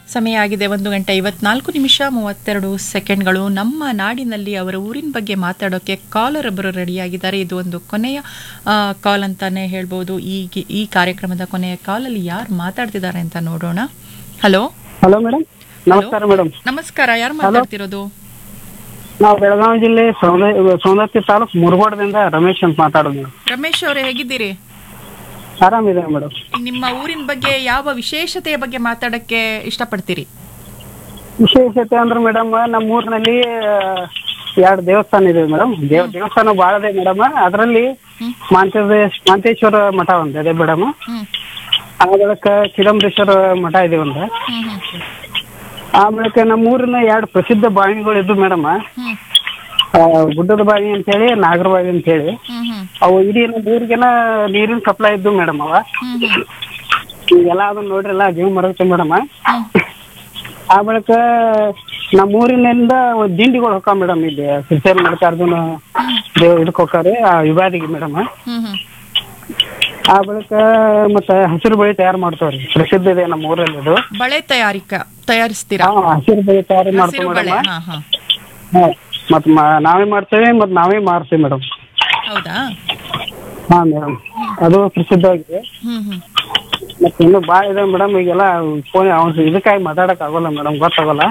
ಸಮಯ ಆಗಿದೆ ಒಂದು ಗಂಟೆ ಐವತ್ನಾಲ್ಕು ನಿಮಿಷ ಮೂವತ್ತೆರಡು ಸೆಕೆಂಡ್ಗಳು ನಮ್ಮ ನಾಡಿನಲ್ಲಿ ಅವರ ಊರಿನ ಬಗ್ಗೆ ಮಾತಾಡೋಕ್ಕೆ ಕಾಲರ್ ಒಬ್ಬರು ರೆಡಿಯಾಗಿದ್ದಾರೆ ಇದು ಒಂದು ಕೊನೆಯ ಕಾಲ್ ಅಂತಾನೆ ಹೇಳ್ಬೋದು ಈ ಈ ಕಾರ್ಯಕ್ರಮದ ಕೊನೆಯ ಕಾಲಲ್ಲಿ ಯಾರು ಮಾತಾಡ್ತಿದ್ದಾರೆ ಅಂತ ನೋಡೋಣ ಹಲೋ ಹಲೋ ಮೇಡಮ್ ನಮಸ್ಕಾರ ಮೇಡಮ್ ನಮಸ್ಕಾರ ಯಾರು ಮಾತಾಡ್ತಿರೋದು ನಾವು ಬೆಳಗಾವಿ ಜಿಲ್ಲೆ ಸೌಂದ ಸೌಂದರ್ತಿ ತಾಲೂಕು ಮುರುಗೋಡದಿಂದ ರಮೇಶ್ ಅಂತ ಮಾತಾಡೋದು ಮೇಡಮ್ ರಮೇಶ್ ಅವರೇ ಹೇಗಿದ್ದೀರಿ ಆರಾಮಿದೆ ಮೇಡಮ್ ಈಗ ನಿಮ್ಮ ಊರಿನ ಬಗ್ಗೆ ಯಾವ ವಿಶೇಷತೆಯ ಬಗ್ಗೆ ಮಾತಾಡಕ್ಕೆ ಇಷ್ಟಪಡ್ತೀರಿ ವಿಶೇಷತೆ ಅಂದ್ರೆ ಮೇಡಮ್ ನಮ್ಮ ಊರಿನಲ್ಲಿ ಎರಡು ದೇವಸ್ಥಾನ ಇದೆ ಮೇಡಮ್ ದೇವ ದೇವಸ್ಥಾನ ಭಾಳ ಇದೆ ಮೇಡಮ್ ಅದರಲ್ಲಿ ಹ್ಮ್. ಮಾಂತೇಶ ಮಾಂತೇಶ್ವರ ಮಠ ಒಂದಿದೆ ಮೇಡಮ್ ಹ್ಮ್ ಆ ಬಳಿಕ ಚಿದಂಬರೇಶ್ವರ ಮಠ ಇದೆ ಒಂದು ಹ್ಮ್ ಹ್ಮ್ ಆ ಬಳಿಕ ನಮ್ಮ ಊರಿನ ಎರಡು ಪ್ರಸಿದ್ಧ ಬಾವಿಗಳು ಇದ್ದು ಮೇಡಮ್ ಹ್ಮ್ ಗುಡ್ಡದ ಬಾವಿ ಅಂತೇಳಿ ನಾಗರಬಾವಿ ಅಂತೇಳಿ ಹ್ಮ್ ಹ್ಮ್ ಅವು ಇಡೀ ನಮ್ಮ ಊರಿಗೆನ ನೀರಿನ ಸಪ್ಲೈ ಇದ್ದು ಮೇಡಮ್ ಅವ ಹ್ಮ್ ಹ್ಮ್ ಈಗೆಲ್ಲ ಅದನ್ನ ನೋಡ್ರಲ್ಲ ಜೀವ ಮರಗುತ್ತೆ ಮೇಡಮ್ ಹ್ಮ್ ಆ ಬಳಿಕ ನಮ್ಮ ಊರಿನಿಂದ ಒಂದ್ ದಿಂಡಿಗಳು ಹೋಗ್ತಾವ ಮೇಡಮ್ ಇಲ್ಲಿ ಶ್ರೀಶೈಲ ಮಲ್ಲಿಕಾರ್ಜುನ ದೇವ್ ಇದಕ್ಕೆ ಹೋಗ್ತಾರೆ ಆ ಯುಗಾದಿಗೆ ಮೇಡಮ್ ಹ್ಮ್ ಹ್ಮ್ ಆ ಬಳಿಕ ಮತ್ತೆ ಹಸಿರು ಬಳಿ ತಯಾರು ಮಾಡ್ತಾವ್ರಿ ಪ್ರಸಿದ್ಧ ಇದೆ ನಮ್ಮ ಊರಲ್ಲಿ ಇದು ಬಳೆ ತಯಾರಿಕಾ ತಯಾರಿಸ್ತೀರಾ ಹಾ, ಹಸಿರು ಬಳಿ ತಯಾರು ಮಾಡ್ತೀವಿ ಹಸಿರು ಬಳೆ ಮೇಡಮ್ ಹಾ ಹಾ ಮತ್ ನಾವೇ ಮಾಡ್ತೇವೆ ಮತ್ ನಾವೇ ಮಾರ್ತೀವಿ ಮೇಡಮ್ ಹೌದಾ ಹಾ ಮೇಡಮ್ ಅದು ಪ್ರಸಿದ್ಧವಾಗಿದೆ ಹ್ಮ್ ಹ್ಮ್ ಮತ್ತೆ ಇನ್ನು ಭಾಳ ಇದೆ ಮೇಡಮ್ ಈಗೆಲ್ಲ ಫೋನ್ ಅವ್ನು ಇದಕ್ಕಾಗಿ ಮಾತಾಡಕ್ ಆಗೋಲ್ಲ ಮೇಡಮ್ ಗೊತ್ತಾಗಲ್ಲ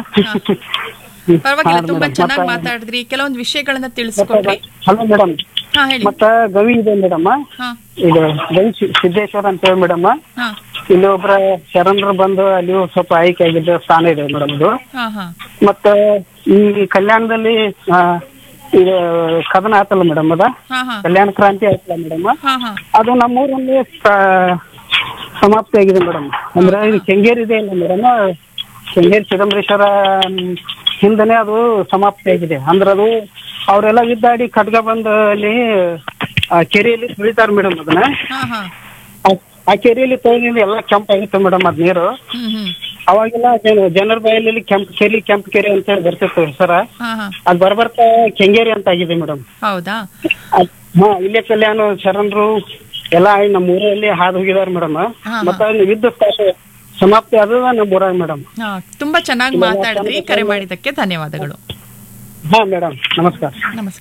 ಪರವಾಗಿಲ್ಲ ತುಂಬಾ ಚೆನ್ನಾಗಿ ಮಾತಾಡಿದ್ರಿ ಕೆಲವೊಂದು ವಿಷಯಗಳನ್ನ ತಿಳಿಸ್ಕೊಟ್ರಿ ಹಲೋ ಮೇಡಮ್ ಹಾ ಹೇಳಿ ಮತ್ತ ಗವಿ ಇದೆ ಮೇಡಮ್ ಹಾ ಇದು ಗವಿ ಸಿ- ಸಿದ್ದೇಶ್ವರ ಅಂತ ಹೇಳಿ ಮೇಡಮ್ ಹಾ ಇಲ್ಲಿ ಒಬ್ರ ಶರಣರು ಬಂದು ಅಲ್ಲಿ ಸ್ವಲ್ಪ ಆಯ್ಕೆ ಆಗಿದ್ದ ಸ್ಥಾನ ಇದೆ ಮೇಡಮ್ ಇದು ಹಾ ಹಾ ಮತ್ತ ಈ ಕಲ್ಯಾಣದಲ್ಲಿ ಆ, ಇದು ಕದನ ಆತಲ್ಲ ಮೇಡಮ್ ಅದ ಹಾ ಹಾ ಕಲ್ಯಾಣ ಕ್ರಾಂತಿ ಆಯ್ತಲ್ಲ ಮೇಡಮ್ ಹಾ ಹಾ ಅದು ನಮ್ಮೂರಲ್ಲಿ ಸ- ಸಮಾಪ್ತಿ ಆಗಿದೆ ಮೇಡಮ್ ಅಂದ್ರೆ ಇದು ಕೆಂಗೇರಿ ಇದೆ ಇಲ್ಲ ಮೇಡಮ್ ಕೆಂಗೇರಿ ಚಿದಂಬರೇಶ್ವರ ಹಿಂದನೆ ಅದು ಸಮಾಪ್ತಿ ಆಗಿದೆ ಅಂದ್ರೆ ಅದು ಅವರೆಲ್ಲ ಇದ್ದಾಡಿ ಖಡ್ಗ ಬಂದು ಅಲ್ಲಿ ಆ ಕೆರೆಯಲ್ಲಿ ತುಳಿತಾರೆ ಮೇಡಮ್ ಅದನ್ನ ಹಾ ಹಾ ಆ- ಆ ಕೆರೆಯಲ್ಲಿ ತೊಳೆದಿಂದ ಎಲ್ಲ ಕೆಂಪಾಗಿತ್ತು ಮೇಡಮ್ ಅದ್ ನೀರು ಹ್ಮ್ ಹ್ಮ್ ಅವಾಗೆಲ್ಲ ಜನ- ಜನರ ಬಾಯಲ್ಲಿ ಕೆಂಪು ಕೆರೆ ಕೆಂಪು ಕೆರೆ ಅಂತ ಹೇಳಿ ಬರ್ತಿತ್ತು ಸರ ಹಾ ಹಾ ಅದ್ ಬರ್ಬರ್ತಾ ಕೆಂಗೇರಿ ಅಂತ ಆಗಿದೆ ಮೇಡಮ್ ಹೌದಾ ಹಾ ಇಲ್ಲೇ ಕಲ್ಯಾಣ ಶರಣರು ಎಲ್ಲ ನಮ್ಮ ಊರಲ್ಲಿ ಹಾದು ಹೋಗಿದಾರೆ ಮೇಡಮ್ ಹಾ, ಹಾ. ಮತ್ತೆ ಅಲ್ಲಿ ವಿದ್ಯುತ್ ಸ್ಥಾಪ ಸಮಾಪ್ತಿ ಆದದ ನಮ್ಮ ಊರಾಗ ಮೇಡಮ್ ಹಾ ತುಂಬಾ ಚೆನ್ನಾಗಿ ಮಾತಾಡಿದ್ರಿ ಕರೆ ಮಾಡಿದ್ದಕ್ಕೆ ಧನ್ಯವಾದಗಳು ಹಾ ಮೇಡಮ್ ನಮಸ್ಕಾರ ನಮಸ್ಕಾರ